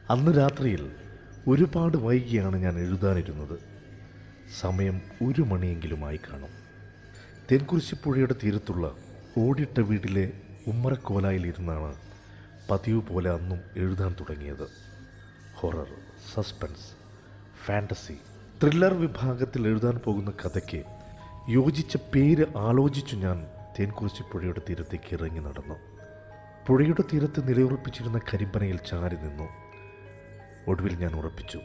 അന്ന് രാത്രിയിൽ ഒരുപാട് വൈകിയാണ് ഞാൻ എഴുതാനിരുന്നത് സമയം ഒരു മണിയെങ്കിലുമായി കാണും തെൻകുരിശിപ്പുഴയുടെ തീരത്തുള്ള ഓടിട്ട വീട്ടിലെ ഉമ്മറക്കോലായിലിരുന്നാണ് പതിവ് പോലെ അന്നും എഴുതാൻ തുടങ്ങിയത് ഹൊറർ സസ്പെൻസ് ഫാൻറ്റസി ത്രില്ലർ വിഭാഗത്തിൽ എഴുതാൻ പോകുന്ന കഥയ്ക്ക് യോജിച്ച പേര് ആലോചിച്ചു ഞാൻ തേൻകുറിശിപ്പുഴയുടെ തീരത്തേക്ക് ഇറങ്ങി നടന്നു പുഴയുടെ തീരത്ത് നിലയുറപ്പിച്ചിരുന്ന കരിമ്പനയിൽ ചാരി നിന്നു ഒടുവിൽ ഞാൻ ഉറപ്പിച്ചു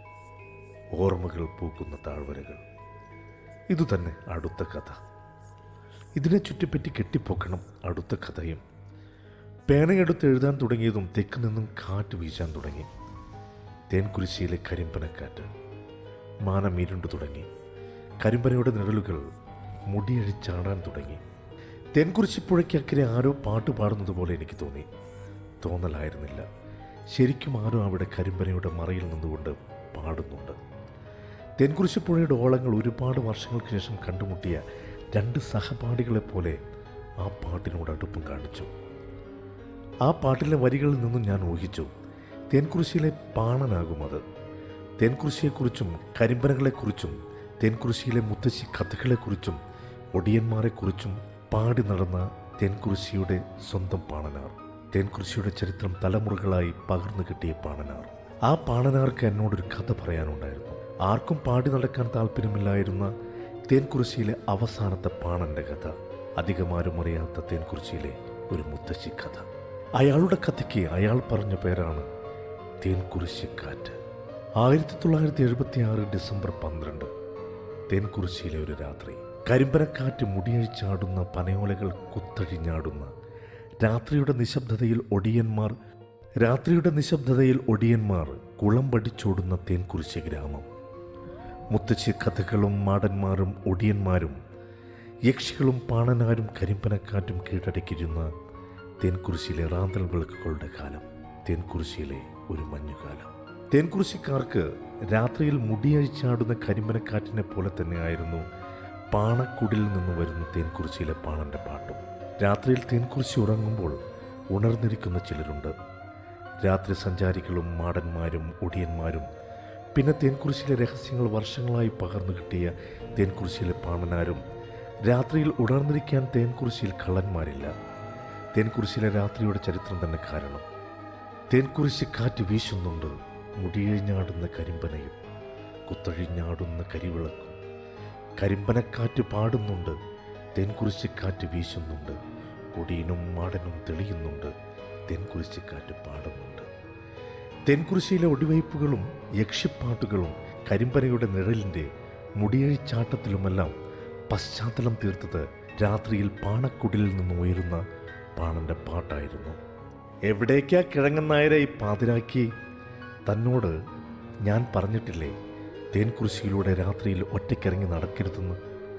ഓർമ്മകൾ പൂക്കുന്ന താഴ്വരകൾ ഇതുതന്നെ അടുത്ത കഥ ഇതിനെ ചുറ്റിപ്പറ്റി കെട്ടിപ്പൊക്കണം അടുത്ത കഥയും പേനയെടുത്ത് എഴുതാൻ തുടങ്ങിയതും തെക്ക് നിന്നും കാറ്റ് വീശാൻ തുടങ്ങി തേൻകുരിശിയിലെ കരിമ്പനക്കാറ്റ് മാനം ഇരുണ്ടു തുടങ്ങി കരിമ്പനയുടെ നിഴലുകൾ മുടിയഴിച്ചാടാൻ തുടങ്ങി തേൻകുരിശിപ്പുഴയ്ക്കക്കരെ ആരോ പാട്ട് പാടുന്നത് പോലെ എനിക്ക് തോന്നി തോന്നലായിരുന്നില്ല ശരിക്കും ആരോ അവിടെ കരിമ്പനയുടെ മറയിൽ നിന്നുകൊണ്ട് പാടുന്നുണ്ട് തെൻകുരിശിപ്പുഴയുടെ ഓളങ്ങൾ ഒരുപാട് വർഷങ്ങൾക്ക് ശേഷം കണ്ടുമുട്ടിയ രണ്ട് സഹപാഠികളെ പോലെ ആ പാട്ടിനോട് അടുപ്പം കാണിച്ചു ആ പാട്ടിലെ വരികളിൽ നിന്നും ഞാൻ ഊഹിച്ചു തേൻകുറിശിയിലെ പാണനാകും അത് തേൻകുറിശിയെക്കുറിച്ചും കരിമ്പനകളെക്കുറിച്ചും തേൻകുറിശിയിലെ മുത്തശ്ശി കഥകളെക്കുറിച്ചും ഒടിയന്മാരെക്കുറിച്ചും പാടി നടന്ന തേൻകുറിശിയുടെ സ്വന്തം പാണനാർ തേൻകുറിശിയുടെ ചരിത്രം തലമുറകളായി പകർന്നു കിട്ടിയ പാണനാർ ആ പാണനാർക്ക് എന്നോടൊരു കഥ പറയാനുണ്ടായിരുന്നു ആർക്കും പാടി നടക്കാൻ താല്പര്യമില്ലായിരുന്ന തേൻകുറിശിയിലെ അവസാനത്തെ പാണന്റെ കഥ അധികമാരും അറിയാത്ത തേൻകുറിശിയിലെ ഒരു മുത്തശ്ശി കഥ അയാളുടെ കഥയ്ക്ക് അയാൾ പറഞ്ഞ പേരാണ് തേൻകുറിശിക്കാറ്റ് ആയിരത്തി തൊള്ളായിരത്തി എഴുപത്തി ആറ് ഡിസംബർ പന്ത്രണ്ട് തേൻകുറിശിയിലെ ഒരു രാത്രി കരിമ്പനക്കാറ്റ് മുടിയഴിച്ചാടുന്ന പനയോലകൾ കുത്തഴിഞ്ഞാടുന്ന രാത്രിയുടെ നിശബ്ദതയിൽ ഒടിയന്മാർ രാത്രിയുടെ നിശബ്ദതയിൽ ഒടിയന്മാർ കുളം പടിച്ചോടുന്ന തേൻകുറിശി ഗ്രാമം മുത്തശ്ശി കഥകളും മാടന്മാരും ഒടിയന്മാരും യക്ഷികളും പാണനാരും കരിമ്പനക്കാറ്റും കീഴടക്കിയിരുന്ന തേൻകുറിശിയിലെ റാന്തൽ വിളക്കുകളുടെ കാലം തേൻകുറിശിയിലെ ഒരു മഞ്ഞുകാലം തേൻകുറിശിക്കാർക്ക് രാത്രിയിൽ മുടിയഴിച്ചാടുന്ന കരിമ്പനക്കാറ്റിനെ പോലെ തന്നെയായിരുന്നു പാണക്കുടിൽ നിന്ന് വരുന്ന തേൻകുറിശിയിലെ പാണന്റെ പാട്ടും രാത്രിയിൽ തേൻകുറിശി ഉറങ്ങുമ്പോൾ ഉണർന്നിരിക്കുന്ന ചിലരുണ്ട് രാത്രി സഞ്ചാരികളും മാടന്മാരും ഒടിയന്മാരും പിന്നെ തേൻകുറിശിയിലെ രഹസ്യങ്ങൾ വർഷങ്ങളായി പകർന്നു കിട്ടിയ തേൻകുറിശിയിലെ പാണനാരും രാത്രിയിൽ ഉണർന്നിരിക്കാൻ തേൻകുറിശിയിൽ കള്ളന്മാരില്ല തേൻകുറിശിയിലെ രാത്രിയുടെ ചരിത്രം തന്നെ കാരണം തേൻകുറിശി കാറ്റ് വീശുന്നുണ്ട് മുടിയഴിഞ്ഞാടുന്ന കരിമ്പനയും കുത്തഴിഞ്ഞാടുന്ന കരിവിളക്കും കരിമ്പനക്കാറ്റ് പാടുന്നുണ്ട് തേൻകുറിശിക്കാറ്റ് വീശുന്നുണ്ട് ഒടിയനും മാടനും തെളിയുന്നുണ്ട് തേൻകുറിശിക്കാറ്റ് പാടുന്നുണ്ട് തെൻകുറിശിയിലെ ഒടിവയ്പ്പുകളും യക്ഷിപ്പാട്ടുകളും കരിമ്പനയുടെ നിഴലിൻ്റെ മുടിയഴിച്ചാട്ടത്തിലുമെല്ലാം പശ്ചാത്തലം തീർത്തത് രാത്രിയിൽ പാണക്കുടിലിൽ നിന്ന് ഉയരുന്ന പാണന്റെ പാട്ടായിരുന്നു എവിടേക്കാ കിഴങ്ങൻ നായരെ ഈ പാതിരാക്കി തന്നോട് ഞാൻ പറഞ്ഞിട്ടില്ലേ തേൻകുറിശിയിലൂടെ രാത്രിയിൽ ഒറ്റയ്ക്കിറങ്ങി നടക്കരുതെന്ന്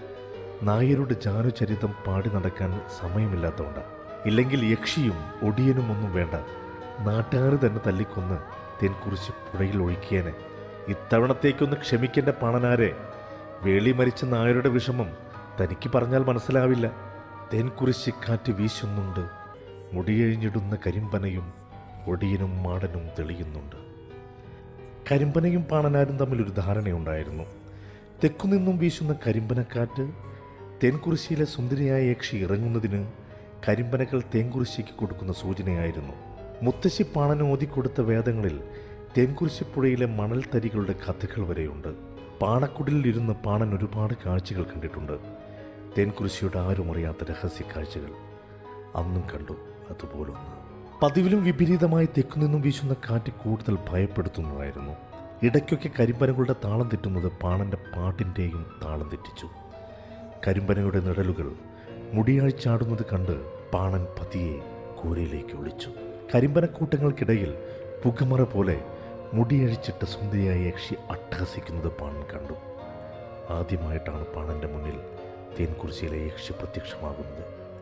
നായരുടെ ജാനുചരിതം പാടി നടക്കാൻ സമയമില്ലാത്തതുകൊണ്ടാണ് ഇല്ലെങ്കിൽ യക്ഷിയും ഒടിയനും ഒന്നും വേണ്ട നാട്ടുകാർ തന്നെ തല്ലിക്കൊന്ന് തേൻകുറിശി പുഴയിൽ ഒഴുക്കിയേനെ ഇത്തവണത്തേക്കൊന്ന് ക്ഷമിക്കേണ്ട പണനാരെ വേളി മരിച്ച നായരുടെ വിഷമം തനിക്ക് പറഞ്ഞാൽ മനസ്സിലാവില്ല തേൻകുറിശി കാറ്റ് വീശുന്നുണ്ട് മുടിയഴിഞ്ഞിടുന്ന കരിമ്പനയും ഒടിയനും മാടനും തെളിയുന്നുണ്ട് കരിമ്പനയും പാണനാരും തമ്മിൽ ഒരു ധാരണയുണ്ടായിരുന്നു തെക്കുനിന്നും വീശുന്ന കരിമ്പനക്കാറ്റ് തേൻകുറിശിയിലെ സുന്ദരിയായ യക്ഷി ഇറങ്ങുന്നതിന് കരിമ്പനകൾ തേൻകുറിശിക്ക് കൊടുക്കുന്ന സൂചനയായിരുന്നു മുത്തശ്ശി പാണന് ഓതിക്കൊടുത്ത വേദങ്ങളിൽ തേൻകുറിശിപ്പുഴയിലെ മണൽ തരികളുടെ കഥകൾ വരെയുണ്ട് പാണക്കുടിലിൽ ഇരുന്ന് പാണൻ ഒരുപാട് കാഴ്ചകൾ കണ്ടിട്ടുണ്ട് തേൻകുറിശിയുടെ ആരും അറിയാത്ത രഹസ്യ കാഴ്ചകൾ അന്നും കണ്ടു അതുപോലൊന്ന് പതിവിലും വിപരീതമായി തെക്കുനിന്നും വീശുന്ന കാറ്റ് കൂടുതൽ ഭയപ്പെടുത്തുന്നതായിരുന്നു ഇടയ്ക്കൊക്കെ കരിമ്പനകളുടെ താളം തെറ്റുന്നത് പാണന്റെ പാട്ടിൻ്റെയും താളം തെറ്റിച്ചു കരിമ്പനയുടെ നിഴലുകൾ മുടിയാഴ്ചാടുന്നത് കണ്ട് പാണൻ പതിയെ കൂരയിലേക്ക് ഒളിച്ചു കരിമ്പനക്കൂട്ടങ്ങൾക്കിടയിൽ പുകമറ പോലെ മുടിയഴിച്ചിട്ട സുന്ദരിയായ യക്ഷി അട്ടഹസിക്കുന്നത് പാണൻ കണ്ടു ആദ്യമായിട്ടാണ് പാണന്റെ മുന്നിൽ തേൻകുറിശിയിലെ യക്ഷി പ്രത്യക്ഷമാകുന്നത്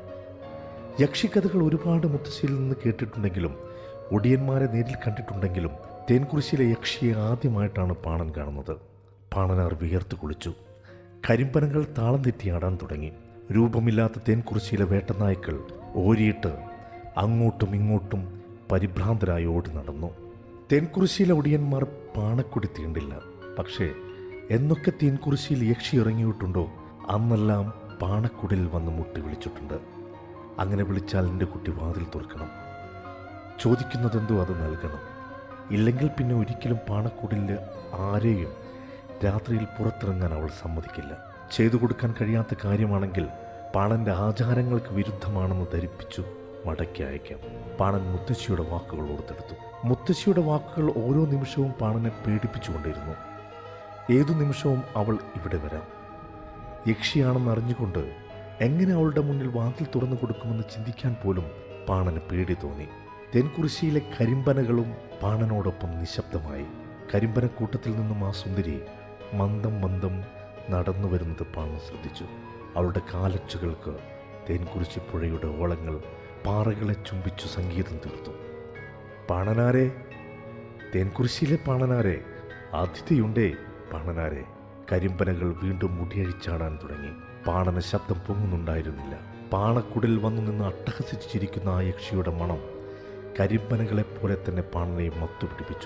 യക്ഷിക്കഥകൾ ഒരുപാട് മുത്തശ്ശിയിൽ നിന്ന് കേട്ടിട്ടുണ്ടെങ്കിലും ഒടിയന്മാരെ നേരിൽ കണ്ടിട്ടുണ്ടെങ്കിലും തേൻകുറിശിയിലെ യക്ഷിയെ ആദ്യമായിട്ടാണ് പാണൻ കാണുന്നത് പാണനാർ വിയർത്ത് കുളിച്ചു കരിമ്പനങ്ങൾ താളം തെറ്റിയാടാൻ തുടങ്ങി രൂപമില്ലാത്ത തേൻകുറിശിയിലെ വേട്ടനായ്ക്കൾ ഓരിയിട്ട് അങ്ങോട്ടും ഇങ്ങോട്ടും പരിഭ്രാന്തരായി ഓടി നടന്നു തേൻകുറിശിയിലെ ഒടിയന്മാർ പാണക്കുടി തീണ്ടില്ല പക്ഷേ എന്നൊക്കെ തേൻകുറിശിയിൽ യക്ഷി ഇറങ്ങിയിട്ടുണ്ടോ അന്നെല്ലാം പാണക്കുടിൽ വന്ന് മുട്ടി വിളിച്ചിട്ടുണ്ട് അങ്ങനെ വിളിച്ചാൽ എൻ്റെ കുട്ടി വാതിൽ തുറക്കണം ചോദിക്കുന്നതെന്തോ അത് നൽകണം ഇല്ലെങ്കിൽ പിന്നെ ഒരിക്കലും പാണക്കുടിൽ ആരെയും രാത്രിയിൽ പുറത്തിറങ്ങാൻ അവൾ സമ്മതിക്കില്ല ചെയ്തു കൊടുക്കാൻ കഴിയാത്ത കാര്യമാണെങ്കിൽ പാണന്റെ ആചാരങ്ങൾക്ക് വിരുദ്ധമാണെന്ന് ധരിപ്പിച്ചു മടക്കി അയക്കാം പാണൻ മുത്തശ്ശിയുടെ വാക്കുകൾ ഓർത്തെടുത്തു മുത്തശ്ശിയുടെ വാക്കുകൾ ഓരോ നിമിഷവും പാണനെ പേടിപ്പിച്ചുകൊണ്ടിരുന്നു ഏതു നിമിഷവും അവൾ ഇവിടെ വരാം യക്ഷിയാണെന്ന് അറിഞ്ഞുകൊണ്ട് എങ്ങനെ അവളുടെ മുന്നിൽ വാതിൽ തുറന്നു കൊടുക്കുമെന്ന് ചിന്തിക്കാൻ പോലും പാണന് പേടി തോന്നി തെൻകുറിശിയിലെ കരിമ്പനകളും പാണനോടൊപ്പം നിശബ്ദമായി കരിമ്പനക്കൂട്ടത്തിൽ നിന്നും ആ സുന്ദരി മന്ദം മന്ദം നടന്നു വരുന്നത് പാണൻ ശ്രദ്ധിച്ചു അവളുടെ കാലച്ചുകൾക്ക് തേൻകുറിശി പുഴയുടെ ഓളങ്ങൾ പാറകളെ ചുംബിച്ചു സംഗീതം തീർത്തു പാണനാരെ തേൻകുറിശിയിലെ പാണനാരെ അതിഥിയുണ്ടേ പാണനാരെ കരിമ്പനകൾ വീണ്ടും മുടിയഴിച്ചാടാൻ തുടങ്ങി പാണന ശബ്ദം പൊങ്ങുന്നുണ്ടായിരുന്നില്ല പാണക്കുടിൽ വന്നു നിന്ന് അട്ടഹസിച്ച് ചിരിക്കുന്ന ആ യക്ഷിയുടെ മണം കരിമ്പനകളെപ്പോലെ തന്നെ പാണനെ മത്തുപിടിപ്പിച്ചു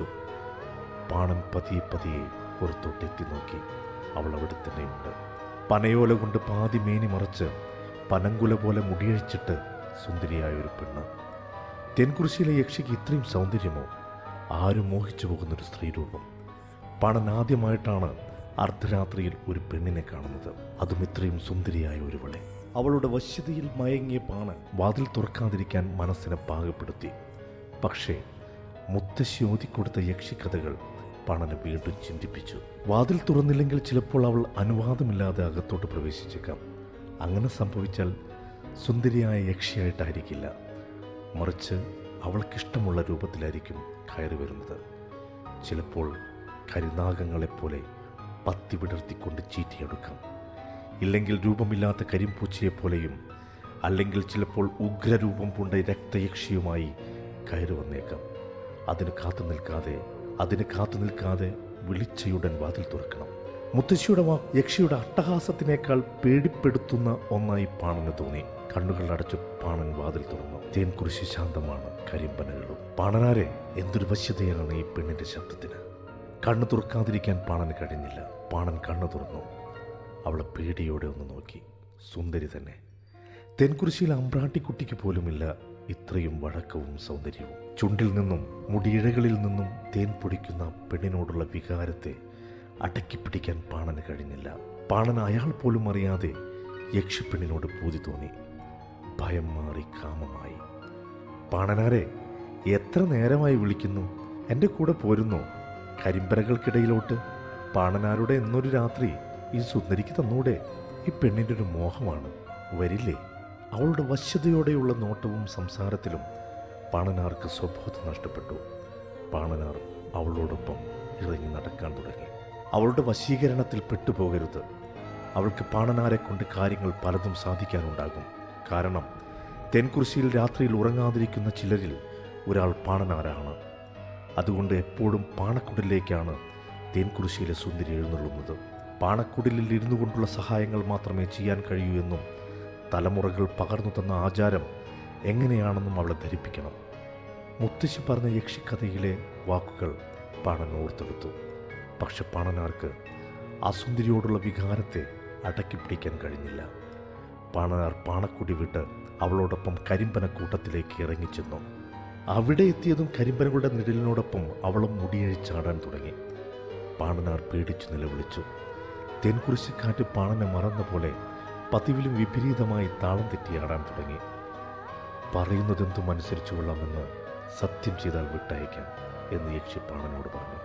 പാണൻ പതിയെ പതിയെ പുറത്തോട്ടെത്തി നോക്കി അവൾ അവിടെ തന്നെയുണ്ട് പനയോല കൊണ്ട് പാതി മേനി മറച്ച് പനങ്കുല പോലെ മുടിയഴിച്ചിട്ട് സുന്ദരിയായ ഒരു പെണ്ണ് തെൻകുറിശിയിലെ യക്ഷിക്ക് ഇത്രയും സൗന്ദര്യമോ ആരും മോഹിച്ചു പോകുന്നൊരു സ്ത്രീരൂപം പണൻ ആദ്യമായിട്ടാണ് അർദ്ധരാത്രിയിൽ ഒരു പെണ്ണിനെ കാണുന്നത് അതും ഇത്രയും സുന്ദരിയായ ഒരുവളെ അവളുടെ വശ്യതയിൽ മയങ്ങിയ പാണൻ വാതിൽ തുറക്കാതിരിക്കാൻ മനസ്സിനെ പാകപ്പെടുത്തി പക്ഷേ മുത്തശ്ശി ഓതിക്കൊടുത്ത യക്ഷിക്കഥകൾ പണനെ വീണ്ടും ചിന്തിപ്പിച്ചു വാതിൽ തുറന്നില്ലെങ്കിൽ ചിലപ്പോൾ അവൾ അനുവാദമില്ലാതെ അകത്തോട്ട് പ്രവേശിച്ചേക്കാം അങ്ങനെ സംഭവിച്ചാൽ സുന്ദരിയായ യക്ഷിയായിട്ടായിരിക്കില്ല മറിച്ച് അവൾക്കിഷ്ടമുള്ള രൂപത്തിലായിരിക്കും കയറി വരുന്നത് ചിലപ്പോൾ കരിനാഗങ്ങളെപ്പോലെ പത്തി വിടർത്തിക്കൊണ്ട് ചീറ്റിയെടുക്കാം ഇല്ലെങ്കിൽ രൂപമില്ലാത്ത കരിമ്പൂച്ചയെപ്പോലെയും അല്ലെങ്കിൽ ചിലപ്പോൾ ഉഗ്രരൂപം പൂണ്ട രക്തയക്ഷിയുമായി കയറി വന്നേക്കാം അതിന് കാത്തു നിൽക്കാതെ അതിന് കാത്തു നിൽക്കാതെ വിളിച്ചയുടൻ വാതിൽ തുറക്കണം മുത്തശ്ശിയുടെ വാ യക്ഷിയുടെ അട്ടഹാസത്തിനേക്കാൾ പേടിപ്പെടുത്തുന്ന ഒന്നായി പാണന് തോന്നി കണ്ണുകൾ അടച്ചു പാണൻ വാതിൽ തുറന്നു തേൻകുറിശി ശാന്തമാണ് കരിമ്പനകളും പാണനാരെ എന്തൊരു വശ്യതയാണ് ഈ പെണ്ണിന്റെ ശബ്ദത്തിന് കണ്ണു തുറക്കാതിരിക്കാൻ പാണന് കഴിഞ്ഞില്ല പാണൻ കണ്ണു തുറന്നു അവളെ പേടിയോടെ ഒന്ന് നോക്കി സുന്ദരി തന്നെ തെൻകുരിശിയിൽ അമ്പ്രാട്ടിക്കുട്ടിക്ക് പോലുമില്ല ഇത്രയും വഴക്കവും സൗന്ദര്യവും ചുണ്ടിൽ നിന്നും മുടിയിഴകളിൽ നിന്നും തേൻ പൊടിക്കുന്ന പെണ്ണിനോടുള്ള വികാരത്തെ അടക്കിപ്പിടിക്കാൻ പാണന് കഴിഞ്ഞില്ല പാണൻ അയാൾ പോലും അറിയാതെ യക്ഷിപ്പെണ്ണിനോട് പൂതി തോന്നി ഭയം മാറി കാമമായി പാണനാരെ എത്ര നേരമായി വിളിക്കുന്നു എൻ്റെ കൂടെ പോരുന്നോ കരിമ്പരകൾക്കിടയിലോട്ട് പാണനാരുടെ എന്നൊരു രാത്രി ഈ സുന്ദരിക്ക് തന്നൂടെ ഈ പെണ്ണിൻ്റെ ഒരു മോഹമാണ് വരില്ലേ അവളുടെ വശ്യതയോടെയുള്ള നോട്ടവും സംസാരത്തിലും പാണനാർക്ക് സ്വബോധം നഷ്ടപ്പെട്ടു പാണനാർ അവളോടൊപ്പം ഇറങ്ങി നടക്കാൻ തുടങ്ങി അവളുടെ വശീകരണത്തിൽ പെട്ടുപോകരുത് അവൾക്ക് പാണനാരെ കൊണ്ട് കാര്യങ്ങൾ പലതും സാധിക്കാനുണ്ടാകും കാരണം തെൻകുറിശിയിൽ രാത്രിയിൽ ഉറങ്ങാതിരിക്കുന്ന ചിലരിൽ ഒരാൾ പാണനാരാണ് അതുകൊണ്ട് എപ്പോഴും പാണക്കുടിലേക്കാണ് തേൻകുറിശിയിലെ സുന്ദരി എഴുന്നള്ളുന്നത് പാണക്കുടിലിൽ ഇരുന്നു കൊണ്ടുള്ള സഹായങ്ങൾ മാത്രമേ ചെയ്യാൻ കഴിയൂ എന്നും തലമുറകൾ പകർന്നു തന്ന ആചാരം എങ്ങനെയാണെന്നും അവളെ ധരിപ്പിക്കണം മുത്തശ്ശി പറഞ്ഞ യക്ഷിക്കഥയിലെ വാക്കുകൾ പാണൻ ഓർത്തെടുത്തു പക്ഷെ പാണനാർക്ക് ആ സുന്ദരിയോടുള്ള വികാരത്തെ അടക്കി പിടിക്കാൻ കഴിഞ്ഞില്ല പാണനാർ പാണക്കുടി വിട്ട് അവളോടൊപ്പം കരിമ്പനക്കൂട്ടത്തിലേക്ക് ഇറങ്ങിച്ചെന്നു അവിടെ എത്തിയതും കരിമ്പനകളുടെ നിഴലിനോടൊപ്പം അവളും മുടിയഴിച്ചാടാൻ തുടങ്ങി പാണനാർ പേടിച്ചു നിലവിളിച്ചു തെൻകുറിശിക്കാറ്റ് പാണനെ മറന്ന പോലെ പതിവിലും വിപരീതമായി താളം തെറ്റിയാടാൻ തുടങ്ങി പറയുന്നതെന്തും അനുസരിച്ചു കൊള്ളാമെന്ന് സത്യം ചെയ്താൽ വിട്ടയക്കാം എന്ന് യക്ഷി പാണനോട് പറഞ്ഞു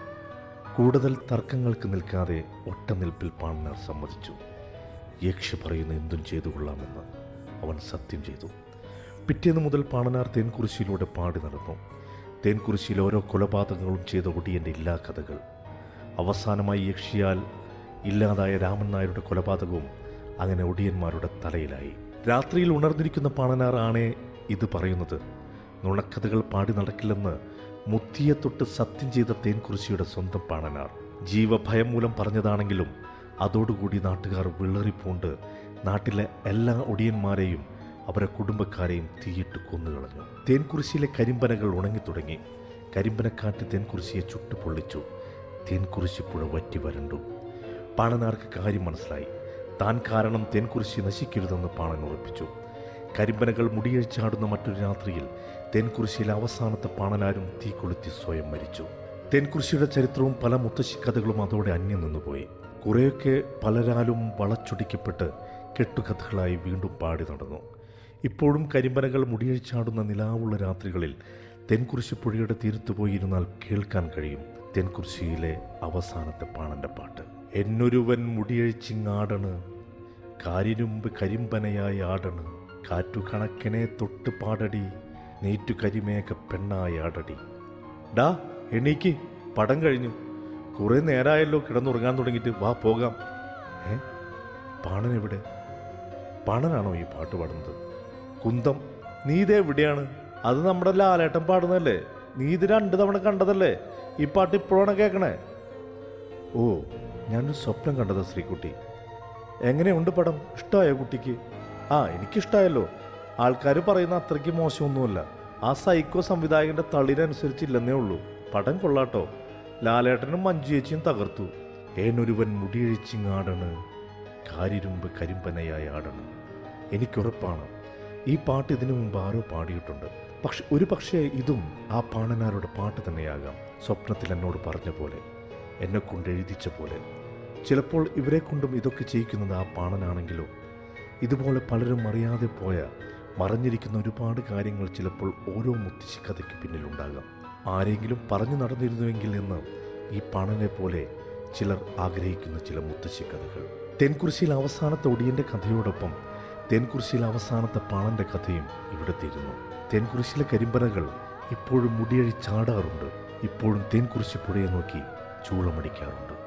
കൂടുതൽ തർക്കങ്ങൾക്ക് നിൽക്കാതെ ഒട്ടനിൽപ്പിൽ പാണനാർ സമ്മതിച്ചു യക്ഷി പറയുന്ന എന്തും ചെയ്തു കൊള്ളാമെന്ന് അവൻ സത്യം ചെയ്തു പിറ്റേന്ന് മുതൽ പാണനാർ തേൻകുറിശിയിലൂടെ പാടി നടന്നു തേൻകുറിശിയിൽ ഓരോ കൊലപാതകങ്ങളും ചെയ്ത ഒടിയൻ്റെ ഇല്ലാ കഥകൾ അവസാനമായി യക്ഷിയാൽ ഇല്ലാതായ രാമൻ നായരുടെ കൊലപാതകവും അങ്ങനെ ഒടിയന്മാരുടെ തലയിലായി രാത്രിയിൽ ഉണർന്നിരിക്കുന്ന പാണനാർ ആണേ ഇത് പറയുന്നത് നുണക്കഥകൾ പാടി നടക്കില്ലെന്ന് മുത്തിയെ തൊട്ട് സത്യം ചെയ്ത തേൻകുറിശിയുടെ സ്വന്തം പാണനാർ ജീവഭയം മൂലം പറഞ്ഞതാണെങ്കിലും അതോടുകൂടി നാട്ടുകാർ വിളറിപ്പൂണ്ട് നാട്ടിലെ എല്ലാ ഒടിയന്മാരെയും അവരെ കുടുംബക്കാരെയും തീയിട്ട് കൊന്നുകളഞ്ഞു തേൻകുറിശിയിലെ കരിമ്പനകൾ ഉണങ്ങിത്തുടങ്ങി കരിമ്പനക്കാറ്റ് തേൻകുറിശിയെ ചുട്ടു പൊള്ളിച്ചു തേൻകുറിശി പുഴ വറ്റി വരണ്ടു പാണനാർക്ക് കാര്യം മനസ്സിലായി താൻ കാരണം തേൻകുറിശി നശിക്കരുതെന്ന് പാണൻ ഉറപ്പിച്ചു കരിമ്പനകൾ മുടിയഴിച്ചാടുന്ന മറ്റൊരു രാത്രിയിൽ തേൻകുറിശിയിലെ അവസാനത്തെ പാണനാരും തീ കൊളുത്തി സ്വയം മരിച്ചു തേൻകുറിശിയുടെ ചരിത്രവും പല മുത്തശ്ശി കഥകളും അതോടെ അന്യം നിന്നുപോയി കുറേയൊക്കെ പലരാലും വളച്ചൊടിക്കപ്പെട്ട് കെട്ടുകഥകളായി വീണ്ടും പാടി നടന്നു ഇപ്പോഴും കരിമ്പനകൾ മുടിയഴിച്ചാടുന്ന നിലാവുള്ള രാത്രികളിൽ തെൻകുറിശി പുഴയുടെ തീരത്ത് പോയിരുന്നാൽ കേൾക്കാൻ കഴിയും തെൻകുറിശിയിലെ അവസാനത്തെ പാണന്റെ പാട്ട് എന്നൊരുവൻ മുടിയഴിച്ചിങ്ങാടണ് കാരിരുമ്പ് കരിമ്പനയായി ആടണ് കാറ്റു കണക്കിനെ തൊട്ട് പാടടി നീറ്റു കരിമേഘ പെണ്ണായി ആടടി ഡാ എണീക്ക് പടം കഴിഞ്ഞു കുറെ നേരമായല്ലോ കിടന്നുറങ്ങാൻ തുടങ്ങിയിട്ട് വാ പോകാം ഏ പാണൻ എവിടെ പാണനാണോ ഈ പാട്ട് പാടുന്നത് കുന്തം നീ ഇത് എവിടെയാണ് അത് നമ്മുടെ ലാലേട്ടൻ പാടുന്നതല്ലേ നീ ഇത് രണ്ട് തവണ കണ്ടതല്ലേ ഈ പാട്ട് ഇപ്പോഴാണ് കേൾക്കണേ ഓ ഞാനൊരു സ്വപ്നം കണ്ടതാ ശ്രീകുട്ടി എങ്ങനെയുണ്ട് പടം ഇഷ്ടമായോ കുട്ടിക്ക് ആ എനിക്കിഷ്ടമായല്ലോ ആൾക്കാർ പറയുന്ന അത്രയ്ക്ക് മോശമൊന്നുമല്ല ആ സൈക്കോ സംവിധായകന്റെ തളിരനുസരിച്ചില്ലെന്നേ ഉള്ളൂ പടം കൊള്ളാട്ടോ ലാലേട്ടനും മഞ്ജു ചേച്ചിയും തകർത്തു ഏനൊരുവൻ മുടിയഴിച്ചിങ്ങാടണ് കാരിരുമ്പ് കരിമ്പനയായി ആടണ് എനിക്കുറപ്പാണ് ഈ പാട്ട് ഇതിനു മുമ്പ് ആരോ പാടിയിട്ടുണ്ട് പക്ഷെ ഒരു പക്ഷേ ഇതും ആ പാണനാരുടെ പാട്ട് തന്നെയാകാം സ്വപ്നത്തിൽ എന്നോട് പറഞ്ഞ പോലെ എന്നെ കൊണ്ട് എഴുതിച്ച പോലെ ചിലപ്പോൾ ഇവരെ കൊണ്ടും ഇതൊക്കെ ചെയ്യിക്കുന്നത് ആ പാണനാണെങ്കിലോ ഇതുപോലെ പലരും അറിയാതെ പോയ മറഞ്ഞിരിക്കുന്ന ഒരുപാട് കാര്യങ്ങൾ ചിലപ്പോൾ ഓരോ മുത്തശ്ശി കഥയ്ക്ക് പിന്നിലുണ്ടാകാം ആരെങ്കിലും പറഞ്ഞു നടന്നിരുന്നുവെങ്കിൽ എന്ന് ഈ പാണനെ പോലെ ചിലർ ആഗ്രഹിക്കുന്ന ചില മുത്തശ്ശി കഥകൾ തെൻകുറിശിയിൽ അവസാനത്തെ ഒടിയന്റെ കഥയോടൊപ്പം തെൻകുറിശിയിൽ അവസാനത്തെ പാണന്റെ കഥയും ഇവിടെ തീരുന്നു തെൻകുറിശിലെ കരിമ്പനകൾ ഇപ്പോഴും മുടിയഴി ചാടാറുണ്ട് ഇപ്പോഴും തേൻകുറിശി പുഴയെ നോക്കി ചൂളമടിക്കാറുണ്ട്